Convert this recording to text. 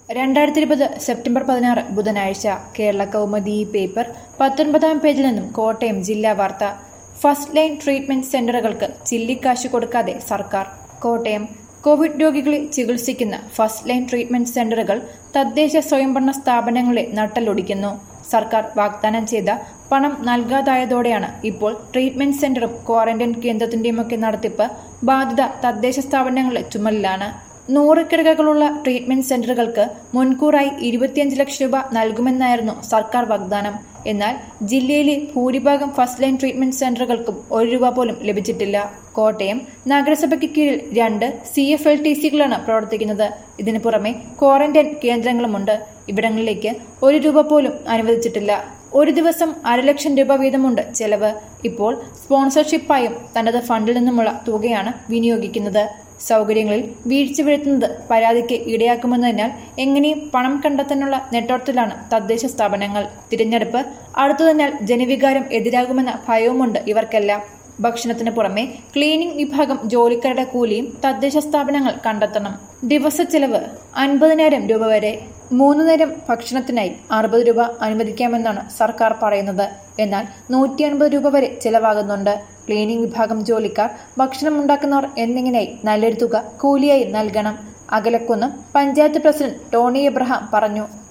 രണ്ടായിരത്തി ഇരുപത് സെപ്റ്റംബർ പതിനാറ് ബുധനാഴ്ച കേരള കൗമുദി പേപ്പർ പത്തൊൻപതാം പേജിൽ നിന്നും കോട്ടയം ജില്ലാ വാർത്ത ഫസ്റ്റ് ലൈൻ ട്രീറ്റ്മെന്റ് സെന്ററുകൾക്ക് ചില്ലിക്കാശ് കൊടുക്കാതെ സർക്കാർ കോട്ടയം കോവിഡ് രോഗികളെ ചികിത്സിക്കുന്ന ഫസ്റ്റ് ലൈൻ ട്രീറ്റ്മെന്റ് സെന്ററുകൾ തദ്ദേശ സ്വയംഭരണ സ്ഥാപനങ്ങളെ നട്ടലൊടിക്കുന്നു സർക്കാർ വാഗ്ദാനം ചെയ്ത പണം നൽകാതായതോടെയാണ് ഇപ്പോൾ ട്രീറ്റ്മെന്റ് സെന്ററും ക്വാറന്റൈൻ കേന്ദ്രത്തിന്റെയുമൊക്കെ നടത്തിപ്പ് ബാധ്യത തദ്ദേശ സ്ഥാപനങ്ങളുടെ ചുമലിലാണ് നൂറ് കിടകകളുള്ള ട്രീറ്റ്മെന്റ് സെന്ററുകൾക്ക് മുൻകൂറായി ഇരുപത്തിയഞ്ച് ലക്ഷം രൂപ നൽകുമെന്നായിരുന്നു സർക്കാർ വാഗ്ദാനം എന്നാൽ ജില്ലയിലെ ഭൂരിഭാഗം ഫസ്റ്റ് ലൈൻ ട്രീറ്റ്മെന്റ് സെന്ററുകൾക്കും ഒരു രൂപ പോലും ലഭിച്ചിട്ടില്ല കോട്ടയം നഗരസഭയ്ക്ക് കീഴിൽ രണ്ട് സി എഫ് എൽ ടി സികളാണ് പ്രവർത്തിക്കുന്നത് ഇതിനു പുറമെ ക്വാറന്റൈൻ കേന്ദ്രങ്ങളുമുണ്ട് ഇവിടങ്ങളിലേക്ക് ഒരു രൂപ പോലും അനുവദിച്ചിട്ടില്ല ഒരു ദിവസം അരലക്ഷം രൂപ വീതമുണ്ട് ചെലവ് ഇപ്പോൾ സ്പോൺസർഷിപ്പായും തനത് ഫണ്ടിൽ നിന്നുമുള്ള തുകയാണ് വിനിയോഗിക്കുന്നത് സൗകര്യങ്ങളിൽ വീഴ്ച വരുത്തുന്നത് പരാതിക്ക് ഇടയാക്കുമെന്നതിനാൽ എങ്ങനെയും പണം കണ്ടെത്താനുള്ള നെട്ടോട്ടത്തിലാണ് തദ്ദേശ സ്ഥാപനങ്ങൾ തിരഞ്ഞെടുപ്പ് അടുത്തതിനാൽ ജനവികാരം എതിരാകുമെന്ന ഭയവുമുണ്ട് ഇവർക്കെല്ലാം ഭക്ഷണത്തിന് പുറമെ ക്ലീനിംഗ് വിഭാഗം ജോലിക്കാരുടെ കൂലിയും തദ്ദേശ സ്ഥാപനങ്ങൾ കണ്ടെത്തണം ദിവസ ചെലവ് അൻപതിനായിരം രൂപ വരെ മൂന്ന് നേരം ഭക്ഷണത്തിനായി അറുപത് രൂപ അനുവദിക്കാമെന്നാണ് സർക്കാർ പറയുന്നത് എന്നാൽ നൂറ്റി അൻപത് രൂപ വരെ ചെലവാകുന്നുണ്ട് ക്ലീനിംഗ് വിഭാഗം ജോലിക്കാർ ഭക്ഷണം ഉണ്ടാക്കുന്നവർ എന്നിങ്ങനെയായി നല്ലൊരു തുക കൂലിയായി നൽകണം അകലക്കുന്നും പഞ്ചായത്ത് പ്രസിഡന്റ് ടോണി എബ്രഹാം പറഞ്ഞു